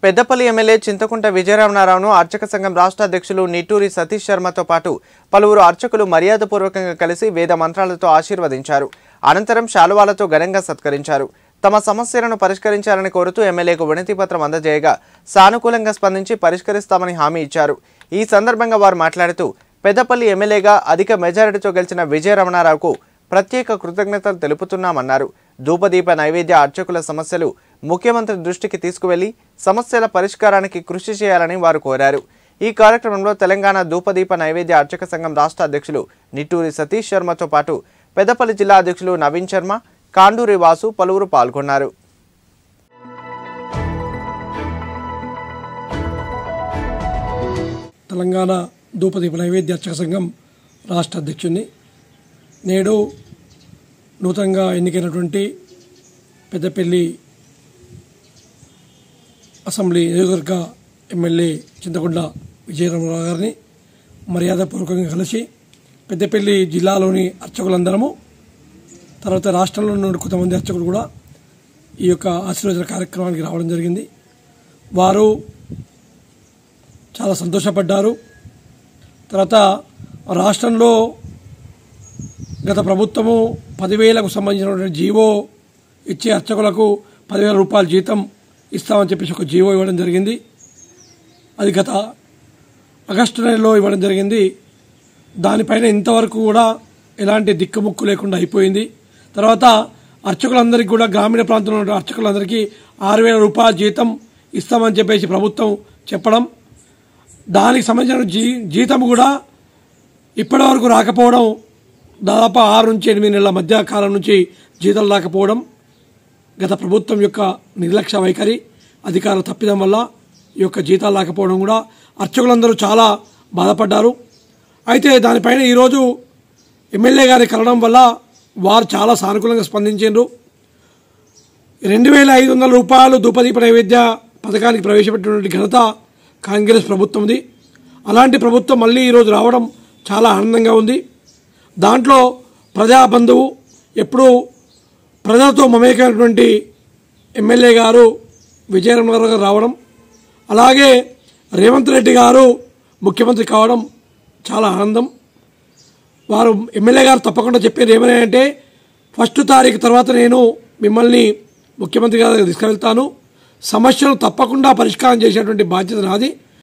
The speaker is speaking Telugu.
పెద్దపల్లి ఎమ్మెల్యే చింతకుంట విజయరమణారావును అర్చక సంఘం రాష్ట్ర అధ్యక్షులు నిట్టూరి సతీష్ శర్మతో పాటు పలువురు అర్చకులు మర్యాదపూర్వకంగా కలిసి వేద మంత్రాలతో ఆశీర్వదించారు అనంతరం శాలువాలతో ఘనంగా సత్కరించారు తమ సమస్యలను పరిష్కరించాలని కోరుతూ ఎమ్మెల్యేకు వినతి పత్రం అందజేయగా సానుకూలంగా స్పందించి పరిష్కరిస్తామని హామీ ఇచ్చారు ఈ సందర్భంగా వారు మాట్లాడుతూ పెద్దపల్లి ఎమ్మెల్యేగా అధిక మెజారిటీతో గెలిచిన విజయరమణారావుకు ప్రత్యేక కృతజ్ఞతలు తెలుపుతున్నామన్నారు ధూపదీప నైవేద్య అర్చకుల సమస్యలు ముఖ్యమంత్రి దృష్టికి తీసుకువెళ్లి సమస్యల పరిష్కారానికి కృషి చేయాలని వారు కోరారు ఈ కార్యక్రమంలో తెలంగాణ ధూపదీప నైవేద్య అర్చక సంఘం రాష్ట్ర అధ్యక్షులు నిట్టూరి సతీష్ శర్మతో పాటు పెద్దపల్లి జిల్లా అధ్యక్షులు నవీన్ శర్మ కాండూరి వాసు పలువురు పాల్గొన్నారు తెలంగాణ ధూపదీప నైవేద్య అర్చక సంఘం రాష్ట్ర అధ్యక్షుడిని నేడు నూతనంగా ఎన్నికైనటువంటి పెద్దపల్లి అసెంబ్లీ నియోజకవర్గ ఎమ్మెల్యే చింతకొండ విజయరామరావు గారిని మర్యాదపూర్వకంగా కలిసి పెద్దపల్లి జిల్లాలోని అర్చకులందరము తర్వాత రాష్ట్రంలో ఉన్న కొంతమంది అర్చకులు కూడా ఈ యొక్క ఆశీర్వచన కార్యక్రమానికి రావడం జరిగింది వారు చాలా సంతోషపడ్డారు తర్వాత రాష్ట్రంలో గత ప్రభుత్వము పదివేలకు సంబంధించినటువంటి జీవో ఇచ్చే అర్చకులకు పదివేల రూపాయల జీతం ఇస్తామని చెప్పేసి ఒక జీవో ఇవ్వడం జరిగింది అది గత ఆగస్టు నెలలో ఇవ్వడం జరిగింది దానిపైన ఇంతవరకు కూడా ఎలాంటి దిక్కుముక్కు లేకుండా అయిపోయింది తర్వాత అర్చకులందరికీ కూడా గ్రామీణ ప్రాంతంలో ఉన్న అర్చకులందరికీ ఆరు వేల రూపాయల జీతం ఇస్తామని చెప్పేసి ప్రభుత్వం చెప్పడం దానికి సంబంధించిన జీ జీతం కూడా ఇప్పటి వరకు రాకపోవడం దాదాపు ఆరు నుంచి ఎనిమిది నెలల మధ్య కాలం నుంచి జీతాలు రాకపోవడం గత ప్రభుత్వం యొక్క నిర్లక్ష్య వైఖరి అధికారుల తప్పిదం వల్ల ఈ యొక్క జీతాలు రాకపోవడం కూడా అర్చకులందరూ చాలా బాధపడ్డారు అయితే దానిపైన ఈరోజు ఎమ్మెల్యే గారి కలవడం వల్ల వారు చాలా సానుకూలంగా స్పందించారు రెండు వేల ఐదు వందల రూపాయలు ధూపదీప నైవేద్య పథకానికి ప్రవేశపెట్టినటువంటి ఘనత కాంగ్రెస్ ప్రభుత్వంది అలాంటి ప్రభుత్వం మళ్ళీ ఈరోజు రావడం చాలా ఆనందంగా ఉంది దాంట్లో ప్రజాబంధువు ఎప్పుడూ ప్రజలతో మమేకమైనటువంటి ఎమ్మెల్యే గారు విజయనగరం గారు రావడం అలాగే రేవంత్ రెడ్డి గారు ముఖ్యమంత్రి కావడం చాలా ఆనందం వారు ఎమ్మెల్యే గారు తప్పకుండా చెప్పారు ఏమని అంటే ఫస్ట్ తారీఖు తర్వాత నేను మిమ్మల్ని ముఖ్యమంత్రి గారి దగ్గర తీసుకువెళ్తాను సమస్యను తప్పకుండా పరిష్కారం చేసేటువంటి బాధ్యత నాది